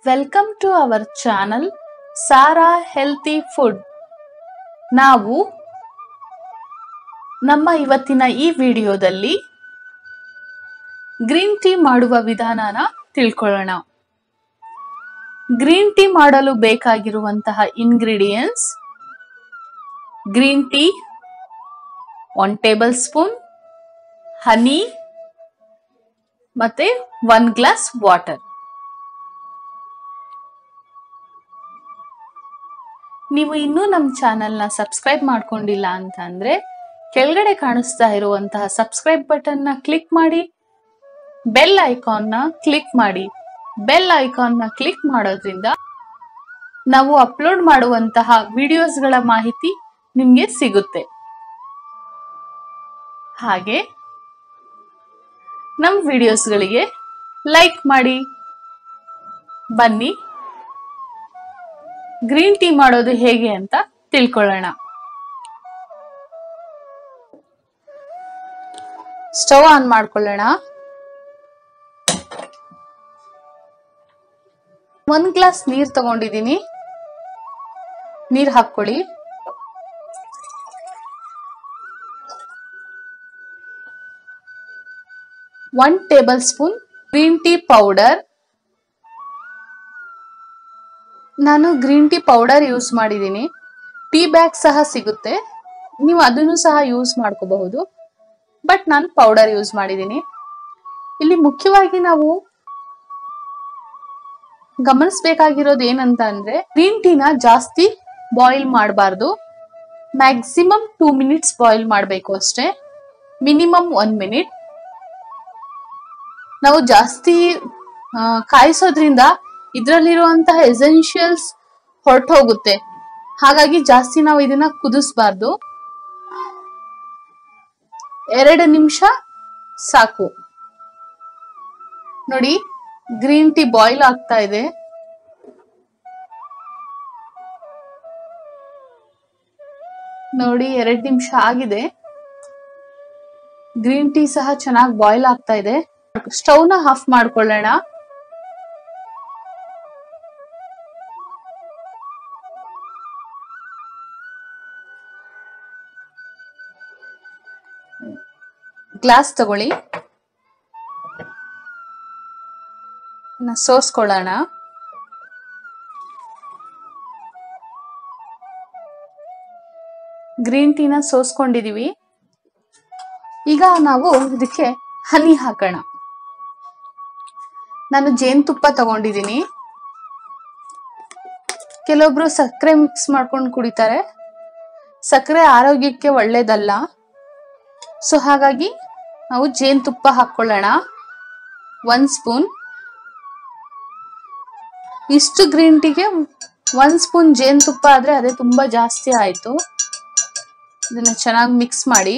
Welcome to our channel Sara healthy food ನಾವು ನಮ್ಮ ಇವತ್ತಿನ ಈ ವಿಡಿಯೋದಲ್ಲಿ ಗ್ರೀನ್ ಟೀ ಮಾಡುವ ವಿಧಾನನ ತಿಳ್ಕೊಳ್ಳೋಣ ಗ್ರೀನ್ ಟೀ ಮಾಡಲು ಬೇಕಾಗಿರುವಂತಹ ingredients green tea one tablespoon honey ಮತ್ತೆ ಒನ್ ಗ್ಲಾಸ್ ವಾಟರ್ ನೀವು ಇನ್ನೂ ನಮ್ಮ ಚಾನೆಲ್ನ ಸಬ್ಸ್ಕ್ರೈಬ್ ಮಾಡ್ಕೊಂಡಿಲ್ಲ ಅಂತ ಅಂದ್ರೆ ಕೆಳಗಡೆ ಕಾಣಿಸ್ತಾ ಇರುವಂತಹ ಸಬ್ಸ್ಕ್ರೈಬ್ ಬಟನ್ನ ಕ್ಲಿಕ್ ಮಾಡಿ ಬೆಲ್ ಐಕಾನ್ನ ಕ್ಲಿಕ್ ಮಾಡಿ ಬೆಲ್ ಐಕಾನ್ನ ಕ್ಲಿಕ್ ಮಾಡೋದ್ರಿಂದ ನಾವು ಅಪ್ಲೋಡ್ ಮಾಡುವಂತಹ ವಿಡಿಯೋಸ್ಗಳ ಮಾಹಿತಿ ನಿಮಗೆ ಸಿಗುತ್ತೆ ಹಾಗೆ ನಮ್ಮ ವಿಡಿಯೋಸ್ಗಳಿಗೆ ಲೈಕ್ ಮಾಡಿ ಬನ್ನಿ ಗ್ರೀನ್ ಟೀ ಮಾಡೋದು ಹೇಗೆ ಅಂತ ತಿಳ್ಕೊಳ್ಳೋಣ ಸ್ಟವ್ ಆನ್ ಮಾಡ್ಕೊಳ್ಳೋಣ ಒಂದ್ ಗ್ಲಾಸ್ ನೀರ್ ತಗೊಂಡಿದ್ದೀನಿ ನೀರ್ ಹಾಕೊಳ್ಳಿ one tablespoon green tea powder ನಾನು ಗ್ರೀನ್ ಟೀ ಪೌಡರ್ ಯೂಸ್ ಮಾಡಿದ್ದೀನಿ ಟೀ ಬ್ಯಾಗ್ ಸಹ ಸಿಗುತ್ತೆ ನೀವು ಅದನ್ನು ಸಹ ಯೂಸ್ ಮಾಡ್ಕೋಬಹುದು ಬಟ್ ನಾನು ಪೌಡರ್ ಯೂಸ್ ಮಾಡಿದ್ದೀನಿ ಇಲ್ಲಿ ಮುಖ್ಯವಾಗಿ ನಾವು ಗಮನಿಸಬೇಕಾಗಿರೋದು ಏನಂತ ಅಂದ್ರೆ ಗ್ರೀನ್ ಟೀನ ಜಾಸ್ತಿ ಬಾಯ್ಲ್ ಮಾಡಬಾರ್ದು ಮ್ಯಾಕ್ಸಿಮಮ್ ಟೂ ಮಿನಿಟ್ಸ್ ಬಾಯ್ಲ್ ಮಾಡಬೇಕು ಅಷ್ಟೇ ಮಿನಿಮಮ್ ಒನ್ ಮಿನಿಟ್ ನಾವು ಜಾಸ್ತಿ ಆ, ಕಾಯಿಸೋದ್ರಿಂದ ಇದರಲ್ಲಿರುವಂತಹ ಎಸೆನ್ಷಿಯಲ್ಸ್ ಹೊರಟು ಹೋಗುತ್ತೆ ಹಾಗಾಗಿ ಜಾಸ್ತಿ ನಾವು ಇದನ್ನ ಕುದಿಸ್ಬಾರ್ದು ಎರಡು ನಿಮಿಷ ಸಾಕು ನೋಡಿ ಗ್ರೀನ್ ಟೀ ಬಾಯ್ಲ್ ಆಗ್ತಾ ಇದೆ ನೋಡಿ ಎರಡು ನಿಮಿಷ ಆಗಿದೆ ಗ್ರೀನ್ ಟೀ ಸಹ ಚೆನ್ನಾಗಿ ಬಾಯ್ಲ್ ಆಗ್ತಾ ಇದೆ ಸ್ಟವ್ ನ ಆಫ್ ಮಾಡ್ಕೊಳ್ಳೋಣ ಗ್ಲಾಸ್ ತಗೊಳ್ಳಿ ಇನ್ನ ಸೋಸ್ಕೊಳ್ಳೋಣ ಗ್ರೀನ್ ಟೀನ ಸೋಸ್ಕೊಂಡಿದೀವಿ ಈಗ ನಾವು ಇದಕ್ಕೆ ಹನಿ ಹಾಕೋಣ ನಾನು ಜೇನುತುಪ್ಪ ತಗೊಂಡಿದ್ದೀನಿ ಕೆಲವೊಬ್ರು ಸಕ್ಕರೆ ಮಿಕ್ಸ್ ಮಾಡ್ಕೊಂಡು ಕುಡಿತಾರೆ ಸಕ್ಕರೆ ಆರೋಗ್ಯಕ್ಕೆ ಒಳ್ಳೇದಲ್ಲ ಸೊ ಹಾಗಾಗಿ ನಾವು ಜೇನುತುಪ್ಪ ಹಾಕೊಳ್ಳೋಣ ಒನ್ ಸ್ಪೂನ್ ಇಷ್ಟು ಗ್ರೀನ್ ಟೀಗೆ ಒನ್ ಸ್ಪೂನ್ ಜೇನುತುಪ್ಪ ಆದ್ರೆ ಅದೇ ತುಂಬಾ ಜಾಸ್ತಿ ಆಯ್ತು ಇದನ್ನ ಚೆನ್ನಾಗಿ ಮಿಕ್ಸ್ ಮಾಡಿ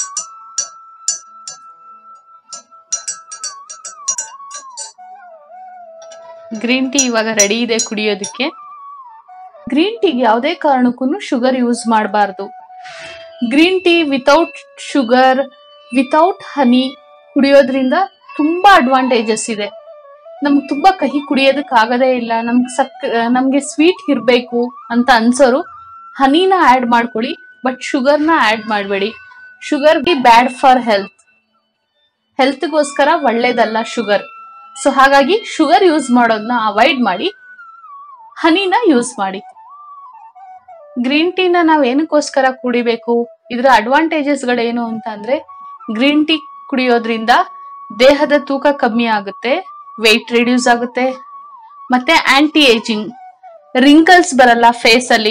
ಗ್ರೀನ್ ಟೀ ಇವಾಗ ರೆಡಿ ಇದೆ ಕುಡಿಯೋದಕ್ಕೆ ಗ್ರೀನ್ ಟೀಗೆ ಯಾವುದೇ ಕಾರಣಕ್ಕೂ ಶುಗರ್ ಯೂಸ್ ಮಾಡಬಾರ್ದು green tea without sugar without honey ಕುಡಿಯೋದ್ರಿಂದ ತುಂಬಾ ಅಡ್ವಾಂಟೇಜಸ್ ಇದೆ ನಮ್ಗೆ ತುಂಬಾ ಕಹಿ ಕುಡಿಯೋದಕ್ಕೆ ಆಗದೇ ಇಲ್ಲ ನಮ್ಗೆ ಸಕ್ ನಮ್ಗೆ ಸ್ವೀಟ್ ಇರಬೇಕು ಅಂತ ಅನ್ಸೋರು ಹನಿನ ಆಡ್ ಮಾಡ್ಕೊಳ್ಳಿ ಬಟ್ ಶುಗರ್ನ ಆಡ್ ಮಾಡಬೇಡಿ sugar be bad for health ಹೆಲ್ತ್ಗೋಸ್ಕರ ಒಳ್ಳೇದಲ್ಲ ಶುಗರ್ ಸೊ ಹಾಗಾಗಿ ಶುಗರ್ ಯೂಸ್ ಮಾಡೋದನ್ನ ಅವಾಯ್ಡ್ ಮಾಡಿ ಹನಿನ ಯೂಸ್ ಮಾಡಿ ಗ್ರೀನ್ ಟೀನ ನಾವು ಏನಕ್ಕೋಸ್ಕರ ಕುಡಿಬೇಕು ಇದರ ಅಡ್ವಾಂಟೇಜಸ್ ಗಳೇನು ಅಂತ ಅಂದ್ರೆ ಗ್ರೀನ್ ಟೀ ಕುಡಿಯೋದ್ರಿಂದ ದೇಹದ ತೂಕ ಕಮ್ಮಿ ಆಗುತ್ತೆ ವೆಯ್ಟ್ ರಿಡ್ಯೂಸ್ ಆಗುತ್ತೆ ಮತ್ತೆ ಆಂಟಿ ಏಜಿಂಗ್ ರಿಂಕಲ್ಸ್ ಬರಲ್ಲ ಫೇಸ್ ಅಲ್ಲಿ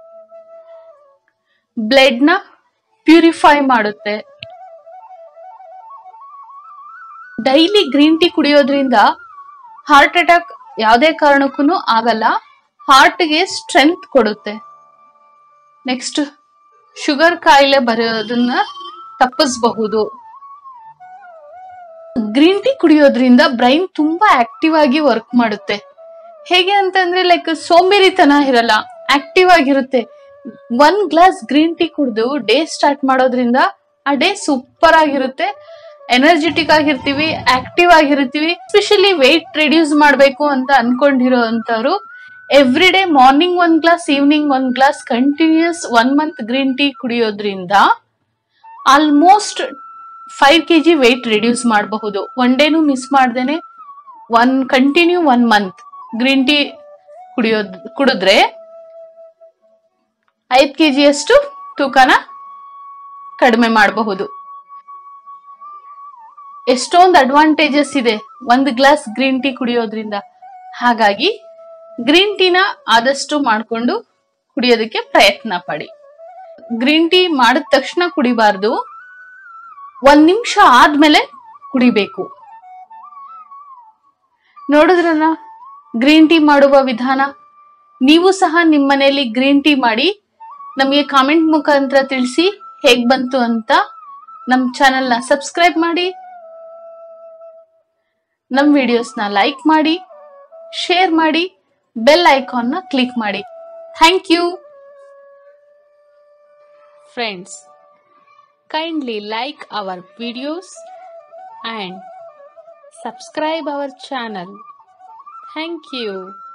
ಬ್ಲಡ್ ನ ಪ್ಯೂರಿಫೈ ಮಾಡುತ್ತೆ ಡೈಲಿ ಗ್ರೀನ್ ಟೀ ಕುಡಿಯೋದ್ರಿಂದ ಹಾರ್ಟ್ ಅಟ್ಯಾಕ್ ಯಾವುದೇ ಕಾರಣಕ್ಕೂ ಆಗಲ್ಲ ಹಾರ್ಟ್ಗೆ ಸ್ಟ್ರೆಂತ್ ಕೊಡುತ್ತೆ ನೆಕ್ಸ್ಟ್ ಶುಗರ್ ಕಾಯಿಲೆ ಬರೋದನ್ನ ತಪ್ಪಿಸಬಹುದು ಗ್ರೀನ್ ಟೀ ಕುಡಿಯೋದ್ರಿಂದ ಬ್ರೈನ್ ತುಂಬಾ ಆಕ್ಟಿವ್ ಆಗಿ ವರ್ಕ್ ಮಾಡುತ್ತೆ ಹೇಗೆ ಅಂತಂದ್ರೆ ಲೈಕ್ ಸೋಂಬೇರಿತನ ಇರಲ್ಲ ಆಕ್ಟಿವ್ ಆಗಿರುತ್ತೆ ಒನ್ ಗ್ಲಾಸ್ ಗ್ರೀನ್ ಟೀ ಕುಡಿದು ಡೇ ಸ್ಟಾರ್ಟ್ ಮಾಡೋದ್ರಿಂದ ಆ ಡೇ ಸೂಪರ್ ಆಗಿರುತ್ತೆ ಎನರ್ಜೆಟಿಕ್ ಆಗಿರ್ತೀವಿ ಆಕ್ಟಿವ್ ಆಗಿರ್ತೀವಿ ಸ್ಪೆಷಲಿ ವೆಯ್ಟ್ ರಿಡ್ಯೂಸ್ ಮಾಡಬೇಕು ಅಂತ ಅನ್ಕೊಂಡಿರೋ ಅಂತವ್ರು ಎವ್ರಿ ಡೇ ಮಾರ್ನಿಂಗ್ ಒಂದ್ ಗ್ಲಾಸ್ ಈವ್ನಿಂಗ್ ಒಂದ್ glass continuous one month green tea ಕುಡಿಯೋದ್ರಿಂದ almost five K G weight reduce ಮಾಡಬಹುದು ಒನ್ ಡೇನು ಮಿಸ್ ಮಾಡ್ದೇನೆ one continue one month green tea ಕುಡಿಯೋದ್ ಕುಡಿದ್ರೆ ಐದ್ ಕೆ ಜಿಯಷ್ಟು ತೂಕನ ಕಡಿಮೆ ಮಾಡಬಹುದು ಎಷ್ಟೊಂದು ಅಡ್ವಾಂಟೇಜಸ್ ಇದೆ ಒಂದು ಗ್ಲಾಸ್ ಗ್ರೀನ್ ಟೀ ಕುಡಿಯೋದ್ರಿಂದ ಹಾಗಾಗಿ ಗ್ರೀನ್ ಟೀನ ಆದಷ್ಟು ಮಾಡಿಕೊಂಡು ಕುಡಿಯೋದಕ್ಕೆ ಪ್ರಯತ್ನ ಪಡಿ ಗ್ರೀನ್ ಟೀ ಮಾಡಿದ ತಕ್ಷಣ ಕುಡಿಬಾರ್ದು ಒಂದ್ ನಿಮಿಷ ಆದ್ಮೇಲೆ ಕುಡಿಬೇಕು ನೋಡಿದ್ರಲ್ಲ ಗ್ರೀನ್ ಟೀ ಮಾಡುವ ವಿಧಾನ ನೀವು ಸಹ ನಿಮ್ಮ ಮನೆಯಲ್ಲಿ ಗ್ರೀನ್ ಟೀ ಮಾಡಿ ನಮಗೆ ಕಾಮೆಂಟ್ ಮುಖಾಂತರ ತಿಳಿಸಿ ಹೇಗ್ ಬಂತು ಅಂತ ನಮ್ಮ ಚಾನೆಲ್ನ ಸಬ್ಸ್ಕ್ರೈಬ್ ಮಾಡಿ ನಮ್ಮ ವಿಡಿಯೋಸ್ನ ಲೈಕ್ ಮಾಡಿ ಶೇರ್ ಮಾಡಿ ಬೆಲ್ ಐಕಾನ್ನ ಕ್ಲಿಕ್ ಮಾಡಿ thank you friends kindly like our videos and subscribe our channel. Thank you.